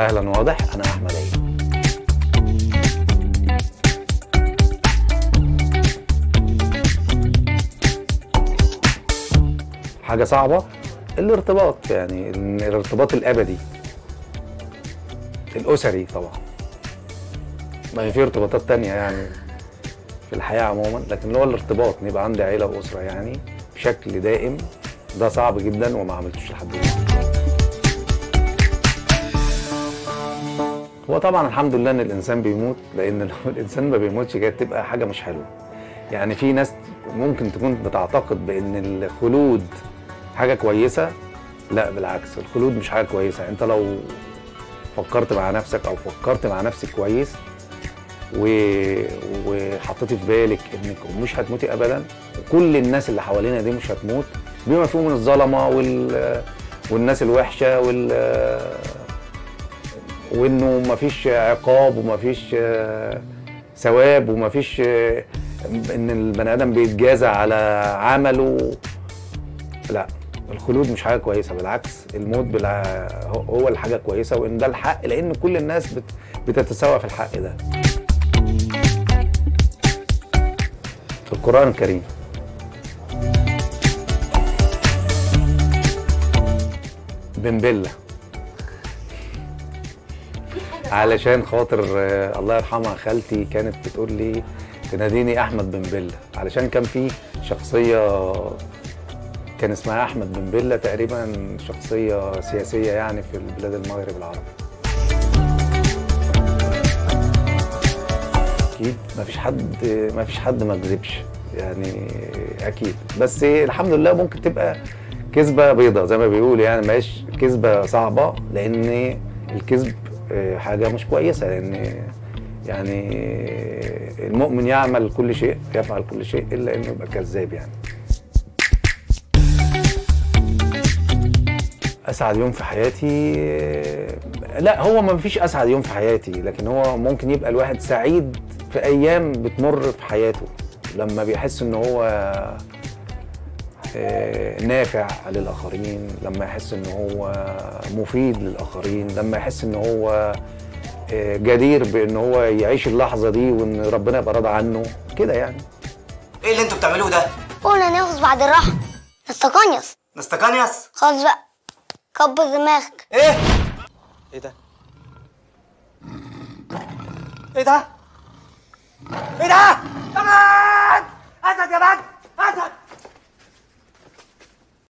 وسهلا واضح انا احمد عيد حاجه صعبه الارتباط يعني الارتباط الابدي الاسري طبعا ما في ارتباطات تانية يعني في الحياه عموما لكن اللي هو الارتباط ان يبقى عندي عيله واسره يعني بشكل دائم ده صعب جدا وما عملتوش لحد دلوقتي هو طبعا الحمد لله ان الانسان بيموت لان لو الانسان ما بيموتش كانت تبقى حاجه مش حلوه يعني في ناس ممكن تكون بتعتقد بان الخلود حاجه كويسه لا بالعكس الخلود مش حاجه كويسه انت لو فكرت مع نفسك او فكرت مع نفسك كويس و... وحطيتي في بالك انك مش هتموتي ابدا وكل الناس اللي حوالينا دي مش هتموت بما فيهم من الظلمه وال... والناس الوحشه وال وانه مفيش عقاب ومفيش آه، ثواب ومفيش آه، ان البني ادم بيتجازى على عمله لا الخلود مش حاجه كويسه بالعكس الموت بالع... هو- هو الحاجه كويسه وان ده الحق لان كل الناس بت... بتتساوى في الحق ده في القران الكريم بنبله علشان خاطر آه، الله يرحمها خالتي كانت بتقول لي تناديني احمد بن بله علشان كان في شخصيه كان اسمها احمد بن بله تقريبا شخصيه سياسيه يعني في البلاد المغرب العربي اكيد ما فيش حد ما فيش حد ما كذبش يعني اكيد بس الحمد لله ممكن تبقى كذبه بيضة زي ما بيقول يعني ما هيش كذبه صعبه لان الكذب آه، حاجه مش كويسه لان يعني المؤمن يعمل كل شيء يفعل كل شيء الا انه يبقى كذاب يعني اسعد يوم في حياتي آه، لا هو ما فيش اسعد يوم في حياتي لكن هو ممكن يبقى الواحد سعيد في ايام بتمر في حياته لما بيحس ان هو آه، نافع للاخرين لما يحس ان هو مفيد للاخرين لما يحس ان هو آه، جدير بان هو يعيش اللحظه دي وان ربنا يبقى راضي عنه كده يعني ايه اللي انتوا بتعملوه ده؟ قلنا نغص بعد الراحة نستقنيص نستكانياس خلاص بقى كبر دماغك ايه؟ ايه ده؟ ايه ده؟